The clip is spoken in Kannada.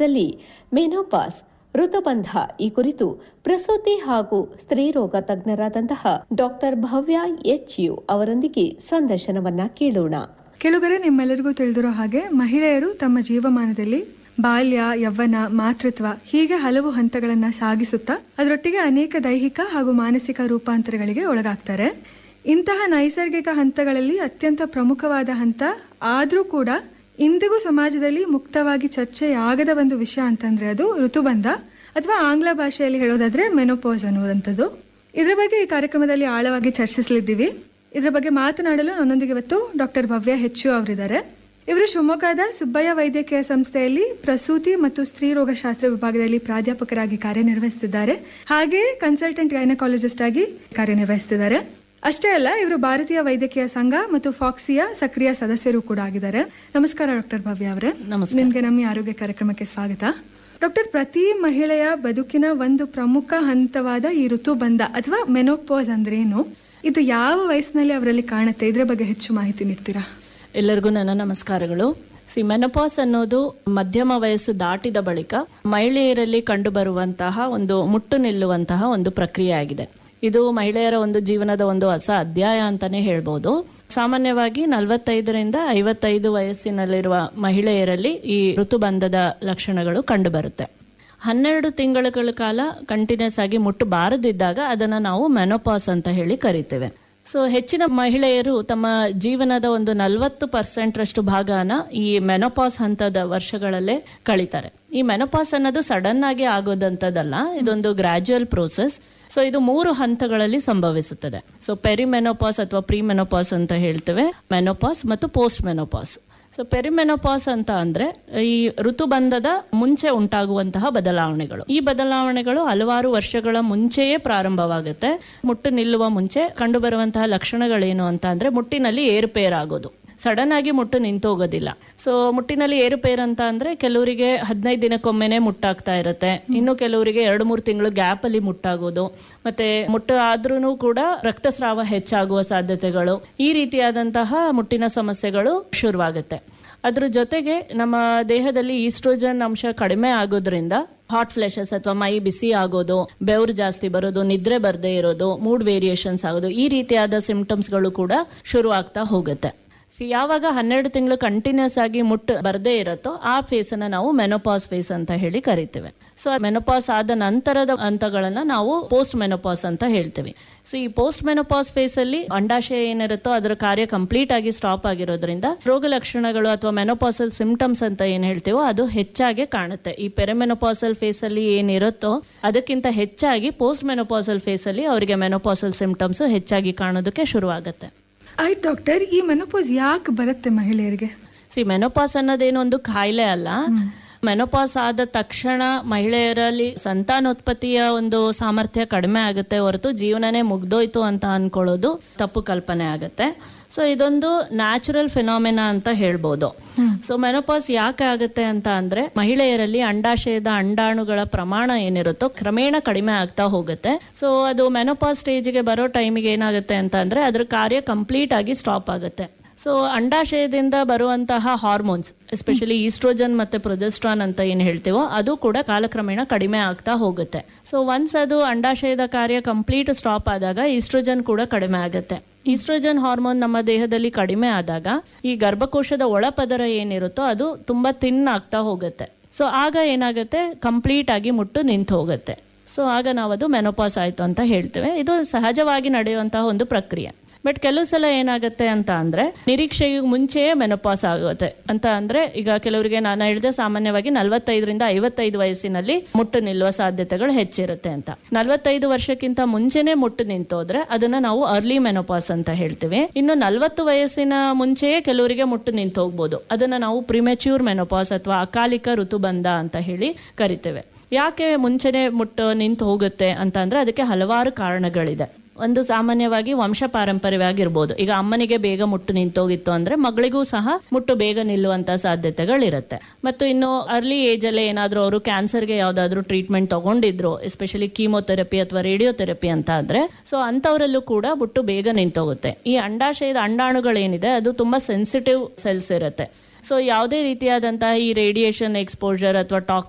ಕಾರ್ಯಕ್ರಮದಲ್ಲಿ ಮೆನೋಪಾಸ್ ಋತುಬಂಧ ಈ ಕುರಿತು ಪ್ರಸೂತಿ ಹಾಗೂ ಸ್ತ್ರೀರೋಗ ತಜ್ಞರಾದಂತಹ ಡಾಕ್ಟರ್ ಭವ್ಯ ಎಚ್ ಯು ಅವರೊಂದಿಗೆ ಸಂದರ್ಶನವನ್ನ ಕೇಳೋಣ ಕೆಲವರೆ ನಿಮ್ಮೆಲ್ಲರಿಗೂ ತಿಳಿದಿರೋ ಹಾಗೆ ಮಹಿಳೆಯರು ತಮ್ಮ ಜೀವಮಾನದಲ್ಲಿ ಬಾಲ್ಯ ಯವ್ವನ ಮಾತೃತ್ವ ಹೀಗೆ ಹಲವು ಹಂತಗಳನ್ನ ಸಾಗಿಸುತ್ತಾ ಅದರೊಟ್ಟಿಗೆ ಅನೇಕ ದೈಹಿಕ ಹಾಗೂ ಮಾನಸಿಕ ರೂಪಾಂತರಗಳಿಗೆ ಒಳಗಾಗ್ತಾರೆ ಇಂತಹ ನೈಸರ್ಗಿಕ ಹಂತಗಳಲ್ಲಿ ಅತ್ಯಂತ ಪ್ರಮುಖವಾದ ಹಂತ ಆದರೂ ಕೂಡ ಇಂದಿಗೂ ಸಮಾಜದಲ್ಲಿ ಮುಕ್ತವಾಗಿ ಚರ್ಚೆಯಾಗದ ಒಂದು ವಿಷಯ ಅಂತಂದ್ರೆ ಅದು ಋತುಬಂಧ ಅಥವಾ ಆಂಗ್ಲ ಭಾಷೆಯಲ್ಲಿ ಹೇಳೋದಾದ್ರೆ ಮೆನೋಪೋಸ್ ಅನ್ನುವಂಥದ್ದು ಇದರ ಬಗ್ಗೆ ಈ ಕಾರ್ಯಕ್ರಮದಲ್ಲಿ ಆಳವಾಗಿ ಚರ್ಚಿಸಲಿದ್ದೀವಿ ಇದರ ಬಗ್ಗೆ ಮಾತನಾಡಲು ನನ್ನೊಂದಿಗೆ ಇವತ್ತು ಡಾಕ್ಟರ್ ಭವ್ಯ ಹೆಚ್ಚು ಅವರಿದ್ದಾರೆ ಇವರು ಶಿವಮೊಗ್ಗದ ಸುಬ್ಬಯ್ಯ ವೈದ್ಯಕೀಯ ಸಂಸ್ಥೆಯಲ್ಲಿ ಪ್ರಸೂತಿ ಮತ್ತು ಸ್ತ್ರೀ ರೋಗಶಾಸ್ತ್ರ ವಿಭಾಗದಲ್ಲಿ ಪ್ರಾಧ್ಯಾಪಕರಾಗಿ ಕಾರ್ಯನಿರ್ವಹಿಸುತ್ತಿದ್ದಾರೆ ಹಾಗೆಯೇ ಕನ್ಸಲ್ಟೆಂಟ್ ಗೈನಕಾಲಜಿಸ್ಟ್ ಆಗಿ ಕಾರ್ಯನಿರ್ವಹಿಸುತ್ತಿದ್ದಾರೆ ಅಷ್ಟೇ ಅಲ್ಲ ಇವರು ಭಾರತೀಯ ವೈದ್ಯಕೀಯ ಸಂಘ ಮತ್ತು ಫಾಕ್ಸಿಯ ಸಕ್ರಿಯ ಸದಸ್ಯರು ಕೂಡ ಆಗಿದ್ದಾರೆ ನಮಸ್ಕಾರ ಡಾಕ್ಟರ್ ಭವ್ಯ ಅವರೇ ನಿಮ್ಗೆ ನಮ್ಮ ಈ ಆರೋಗ್ಯ ಕಾರ್ಯಕ್ರಮಕ್ಕೆ ಸ್ವಾಗತ ಡಾಕ್ಟರ್ ಪ್ರತಿ ಮಹಿಳೆಯ ಬದುಕಿನ ಒಂದು ಪ್ರಮುಖ ಹಂತವಾದ ಈ ಋತುಬಂಧ ಅಥವಾ ಮೆನೋಪಾಸ್ ಅಂದ್ರೆ ಏನು ಇದು ಯಾವ ವಯಸ್ಸಿನಲ್ಲಿ ಅವರಲ್ಲಿ ಕಾಣುತ್ತೆ ಇದ್ರ ಬಗ್ಗೆ ಹೆಚ್ಚು ಮಾಹಿತಿ ನೀಡ್ತೀರಾ ಎಲ್ಲರಿಗೂ ನನ್ನ ನಮಸ್ಕಾರಗಳು ಸಿ ಮೆನಪಾಸ್ ಅನ್ನೋದು ಮಧ್ಯಮ ವಯಸ್ಸು ದಾಟಿದ ಬಳಿಕ ಮಹಿಳೆಯರಲ್ಲಿ ಕಂಡುಬರುವಂತಹ ಒಂದು ಮುಟ್ಟು ನಿಲ್ಲುವಂತಹ ಒಂದು ಪ್ರಕ್ರಿಯೆ ಆಗಿದೆ ಇದು ಮಹಿಳೆಯರ ಒಂದು ಜೀವನದ ಒಂದು ಹೊಸ ಅಧ್ಯಾಯ ಅಂತಾನೆ ಹೇಳ್ಬೋದು ಸಾಮಾನ್ಯವಾಗಿ ನಲವತ್ತೈದರಿಂದ ಐವತ್ತೈದು ವಯಸ್ಸಿನಲ್ಲಿರುವ ಮಹಿಳೆಯರಲ್ಲಿ ಈ ಋತುಬಂಧದ ಲಕ್ಷಣಗಳು ಕಂಡುಬರುತ್ತೆ ಹನ್ನೆರಡು ತಿಂಗಳುಗಳ ಕಾಲ ಕಂಟಿನ್ಯೂಸ್ ಆಗಿ ಮುಟ್ಟು ಬಾರದಿದ್ದಾಗ ಅದನ್ನ ನಾವು ಮೆನೋಪಾಸ್ ಅಂತ ಹೇಳಿ ಕರಿತೇವೆ ಸೊ ಹೆಚ್ಚಿನ ಮಹಿಳೆಯರು ತಮ್ಮ ಜೀವನದ ಒಂದು ನಲವತ್ತು ಪರ್ಸೆಂಟ್ ರಷ್ಟು ಭಾಗನ ಈ ಮೆನೋಪಾಸ್ ಹಂತದ ವರ್ಷಗಳಲ್ಲೇ ಕಳೀತಾರೆ ಈ ಮೆನೋಪಾಸ್ ಅನ್ನೋದು ಸಡನ್ ಆಗಿ ಆಗೋದಂಥದ್ದಲ್ಲ ಇದೊಂದು ಗ್ರಾಜುಯಲ್ ಪ್ರೋಸೆಸ್ ಸೊ ಇದು ಮೂರು ಹಂತಗಳಲ್ಲಿ ಸಂಭವಿಸುತ್ತದೆ ಸೊ ಪೆರಿಮೆನೋಪಾಸ್ ಅಥವಾ ಪ್ರೀ ಮೆನೋಪಾಸ್ ಅಂತ ಹೇಳ್ತೇವೆ ಮೆನೋಪಾಸ್ ಮತ್ತು ಪೋಸ್ಟ್ ಮೆನೋಪಾಸ್ ಸೊ ಪೆರಿಮೆನೋಪಾಸ್ ಅಂತ ಅಂದ್ರೆ ಈ ಋತುಬಂಧದ ಮುಂಚೆ ಉಂಟಾಗುವಂತಹ ಬದಲಾವಣೆಗಳು ಈ ಬದಲಾವಣೆಗಳು ಹಲವಾರು ವರ್ಷಗಳ ಮುಂಚೆಯೇ ಪ್ರಾರಂಭವಾಗುತ್ತೆ ಮುಟ್ಟು ನಿಲ್ಲುವ ಮುಂಚೆ ಕಂಡುಬರುವಂತಹ ಲಕ್ಷಣಗಳೇನು ಅಂತ ಅಂದ್ರೆ ಮುಟ್ಟಿನಲ್ಲಿ ಏರುಪೇರಾಗೋದು ಸಡನ್ ಆಗಿ ಮುಟ್ಟು ನಿಂತೋಗೋದಿಲ್ಲ ಸೊ ಮುಟ್ಟಿನಲ್ಲಿ ಏರುಪೇರು ಅಂತ ಅಂದ್ರೆ ಕೆಲವರಿಗೆ ಹದಿನೈದು ದಿನಕ್ಕೊಮ್ಮೆನೆ ಮುಟ್ಟಾಗ್ತಾ ಇರುತ್ತೆ ಇನ್ನು ಕೆಲವರಿಗೆ ಎರಡು ಮೂರು ತಿಂಗಳು ಗ್ಯಾಪ್ ಅಲ್ಲಿ ಮುಟ್ಟಾಗೋದು ಮತ್ತೆ ಮುಟ್ಟು ಆದ್ರೂ ಕೂಡ ರಕ್ತಸ್ರಾವ ಹೆಚ್ಚಾಗುವ ಸಾಧ್ಯತೆಗಳು ಈ ರೀತಿಯಾದಂತಹ ಮುಟ್ಟಿನ ಸಮಸ್ಯೆಗಳು ಶುರುವಾಗುತ್ತೆ ಅದ್ರ ಜೊತೆಗೆ ನಮ್ಮ ದೇಹದಲ್ಲಿ ಈಸ್ಟ್ರೋಜನ್ ಅಂಶ ಕಡಿಮೆ ಆಗೋದ್ರಿಂದ ಹಾಟ್ ಫ್ಲೆಶಸ್ ಅಥವಾ ಮೈ ಬಿಸಿ ಆಗೋದು ಬೆವರು ಜಾಸ್ತಿ ಬರೋದು ನಿದ್ರೆ ಬರದೇ ಇರೋದು ಮೂಡ್ ವೇರಿಯೇಷನ್ಸ್ ಆಗೋದು ಈ ರೀತಿಯಾದ ಸಿಂಪ್ಟಮ್ಸ್ಗಳು ಕೂಡ ಶುರು ಆಗ್ತಾ ಹೋಗುತ್ತೆ ಸಿ ಯಾವಾಗ ಹನ್ನೆರಡು ತಿಂಗಳು ಕಂಟಿನ್ಯೂಸ್ ಆಗಿ ಮುಟ್ಟು ಬರದೇ ಇರುತ್ತೋ ಆ ಫೇಸ್ ಅನ್ನ ನಾವು ಮೆನೋಪಾಸ್ ಫೇಸ್ ಅಂತ ಹೇಳಿ ಕರಿತೇವೆ ಸೊ ಮೆನೋಪಾಸ್ ಆದ ನಂತರದ ಹಂತಗಳನ್ನ ನಾವು ಪೋಸ್ಟ್ ಮೆನೋಪಾಸ್ ಅಂತ ಹೇಳ್ತೀವಿ ಸೊ ಈ ಪೋಸ್ಟ್ ಮೆನೋಪಾಸ್ ಫೇಸ್ ಅಲ್ಲಿ ಅಂಡಾಶಯ ಏನಿರುತ್ತೋ ಅದರ ಕಾರ್ಯ ಕಂಪ್ಲೀಟ್ ಆಗಿ ಸ್ಟಾಪ್ ಆಗಿರೋದ್ರಿಂದ ರೋಗ ಲಕ್ಷಣಗಳು ಅಥವಾ ಮೆನೋಪಾಸಲ್ ಸಿಂಪ್ಟಮ್ಸ್ ಅಂತ ಏನ್ ಹೇಳ್ತೀವೋ ಅದು ಹೆಚ್ಚಾಗಿ ಕಾಣುತ್ತೆ ಈ ಪೆರೆಮೆನೋಪಾಸಲ್ ಫೇಸ್ ಅಲ್ಲಿ ಏನಿರುತ್ತೋ ಅದಕ್ಕಿಂತ ಹೆಚ್ಚಾಗಿ ಪೋಸ್ಟ್ ಮೆನೋಪಾಸಲ್ ಫೇಸ್ ಅಲ್ಲಿ ಅವರಿಗೆ ಮೆನೋಪಾಸಲ್ ಸಿಂಪ್ಟಮ್ಸ್ ಹೆಚ್ಚಾಗಿ ಕಾಣೋದಕ್ಕೆ ಶುರುವಾಗುತ್ತೆ ಆಯ್ತು ಡಾಕ್ಟರ್ ಈ ಮೆನೋಪಾಸ್ ಯಾಕೆ ಬರುತ್ತೆ ಮಹಿಳೆಯರಿಗೆ ಸಿ ಮೆನೋಪಾಸ್ ಅನ್ನೋದೇನು ಒಂದು ಕಾಯಿಲೆ ಅಲ್ಲ ಮೆನೋಪಾಸ್ ಆದ ತಕ್ಷಣ ಮಹಿಳೆಯರಲ್ಲಿ ಸಂತಾನೋತ್ಪತ್ತಿಯ ಒಂದು ಸಾಮರ್ಥ್ಯ ಕಡಿಮೆ ಆಗುತ್ತೆ ಹೊರತು ಜೀವನನೇ ಮುಗ್ದೋಯ್ತು ಅಂತ ಅನ್ಕೊಳ್ಳೋದು ತಪ್ಪು ಕಲ್ಪನೆ ಆಗುತ್ತೆ ಸೊ ಇದೊಂದು ನ್ಯಾಚುರಲ್ ಫಿನಾಮಿನಾ ಅಂತ ಹೇಳ್ಬೋದು ಸೊ ಮೆನೋಪಾಸ್ ಯಾಕೆ ಆಗುತ್ತೆ ಅಂತ ಅಂದ್ರೆ ಮಹಿಳೆಯರಲ್ಲಿ ಅಂಡಾಶಯದ ಅಂಡಾಣುಗಳ ಪ್ರಮಾಣ ಏನಿರುತ್ತೋ ಕ್ರಮೇಣ ಕಡಿಮೆ ಆಗ್ತಾ ಹೋಗುತ್ತೆ ಸೊ ಅದು ಮೆನೋಪಾಸ್ ಸ್ಟೇಜ್ಗೆ ಬರೋ ಟೈಮಿಗೆ ಏನಾಗುತ್ತೆ ಅಂತ ಅಂದ್ರೆ ಅದ್ರ ಕಾರ್ಯ ಕಂಪ್ಲೀಟ್ ಆಗಿ ಸ್ಟಾಪ್ ಆಗುತ್ತೆ ಸೊ ಅಂಡಾಶಯದಿಂದ ಬರುವಂತಹ ಹಾರ್ಮೋನ್ಸ್ ಎಸ್ಪೆಷಲಿ ಈಸ್ಟ್ರೋಜನ್ ಮತ್ತೆ ಪ್ರೊಜೆಸ್ಟ್ರಾನ್ ಅಂತ ಏನ್ ಹೇಳ್ತೀವೋ ಅದು ಕೂಡ ಕಾಲಕ್ರಮೇಣ ಕಡಿಮೆ ಆಗ್ತಾ ಹೋಗುತ್ತೆ ಸೊ ಒನ್ಸ್ ಅದು ಅಂಡಾಶಯದ ಕಾರ್ಯ ಕಂಪ್ಲೀಟ್ ಸ್ಟಾಪ್ ಆದಾಗ ಈಸ್ಟ್ರೋಜನ್ ಕೂಡ ಕಡಿಮೆ ಆಗುತ್ತೆ ಈಸ್ಟ್ರೋಜನ್ ಹಾರ್ಮೋನ್ ನಮ್ಮ ದೇಹದಲ್ಲಿ ಕಡಿಮೆ ಆದಾಗ ಈ ಗರ್ಭಕೋಶದ ಒಳಪದರ ಏನಿರುತ್ತೋ ಅದು ತುಂಬಾ ತಿನ್ ಆಗ್ತಾ ಹೋಗುತ್ತೆ ಸೊ ಆಗ ಏನಾಗುತ್ತೆ ಕಂಪ್ಲೀಟ್ ಆಗಿ ಮುಟ್ಟು ನಿಂತು ಹೋಗುತ್ತೆ ಸೊ ಆಗ ನಾವು ಅದು ಮೆನೋಪಾಸ್ ಆಯ್ತು ಅಂತ ಹೇಳ್ತೇವೆ ಇದು ಸಹಜವಾಗಿ ನಡೆಯುವಂತಹ ಒಂದು ಪ್ರಕ್ರಿಯೆ ಬಟ್ ಕೆಲವು ಸಲ ಏನಾಗುತ್ತೆ ಅಂತ ಅಂದ್ರೆ ನಿರೀಕ್ಷೆಗೆ ಮುಂಚೆಯೇ ಮೆನೋಪಾಸ್ ಆಗುತ್ತೆ ಅಂತ ಅಂದ್ರೆ ಈಗ ಕೆಲವರಿಗೆ ನಾನು ಹೇಳಿದೆ ಸಾಮಾನ್ಯವಾಗಿ ನಲವತ್ತೈದರಿಂದ ಐವತ್ತೈದು ವಯಸ್ಸಿನಲ್ಲಿ ಮುಟ್ಟು ನಿಲ್ಲುವ ಸಾಧ್ಯತೆಗಳು ಹೆಚ್ಚಿರುತ್ತೆ ಅಂತ ನಲವತ್ತೈದು ವರ್ಷಕ್ಕಿಂತ ಮುಂಚೆನೆ ಮುಟ್ಟು ನಿಂತೋದ್ರೆ ಅದನ್ನ ನಾವು ಅರ್ಲಿ ಮೆನೋಪಾಸ್ ಅಂತ ಹೇಳ್ತೀವಿ ಇನ್ನು ನಲವತ್ತು ವಯಸ್ಸಿನ ಮುಂಚೆಯೇ ಕೆಲವರಿಗೆ ಮುಟ್ಟು ನಿಂತು ಹೋಗ್ಬೋದು ಅದನ್ನ ನಾವು ಪ್ರಿಮೆಚ್ಯೂರ್ ಮೆನೋಪಾಸ್ ಅಥವಾ ಅಕಾಲಿಕ ಋತುಬಂಧ ಅಂತ ಹೇಳಿ ಕರಿತೇವೆ ಯಾಕೆ ಮುಂಚೆನೆ ಮುಟ್ಟು ನಿಂತು ಹೋಗುತ್ತೆ ಅಂತ ಅಂದ್ರೆ ಅದಕ್ಕೆ ಹಲವಾರು ಕಾರಣಗಳಿದೆ ಒಂದು ಸಾಮಾನ್ಯವಾಗಿ ವಂಶ ಪಾರಂಪರ್ಯವಾಗಿರ್ಬೋದು ಈಗ ಅಮ್ಮನಿಗೆ ಬೇಗ ಮುಟ್ಟು ನಿಂತೋಗಿತ್ತು ಅಂದ್ರೆ ಮಗಳಿಗೂ ಸಹ ಮುಟ್ಟು ಬೇಗ ನಿಲ್ಲುವಂತ ಸಾಧ್ಯತೆಗಳಿರುತ್ತೆ ಮತ್ತು ಇನ್ನು ಅರ್ಲಿ ಏಜ್ ಅಲ್ಲೇ ಏನಾದ್ರೂ ಅವರು ಕ್ಯಾನ್ಸರ್ಗೆ ಯಾವ್ದಾದ್ರು ಟ್ರೀಟ್ಮೆಂಟ್ ತಗೊಂಡಿದ್ರು ಎಸ್ಪೆಷಲಿ ಕೀಮೋಥೆರಪಿ ಅಥವಾ ರೇಡಿಯೋಥೆರಪಿ ಅಂತ ಆದ್ರೆ ಸೊ ಅಂತವರಲ್ಲೂ ಕೂಡ ಮುಟ್ಟು ಬೇಗ ನಿಂತೋಗುತ್ತೆ ಈ ಅಂಡಾಶಯದ ಅಂಡಾಣುಗಳೇನಿದೆ ಅದು ತುಂಬಾ ಸೆನ್ಸಿಟಿವ್ ಸೆಲ್ಸ್ ಇರುತ್ತೆ ಸೊ ಯಾವುದೇ ರೀತಿಯಾದಂತಹ ಈ ರೇಡಿಯೇಷನ್ ಎಕ್ಸ್ಪೋಜರ್ ಅಥವಾ ಟಾಕ್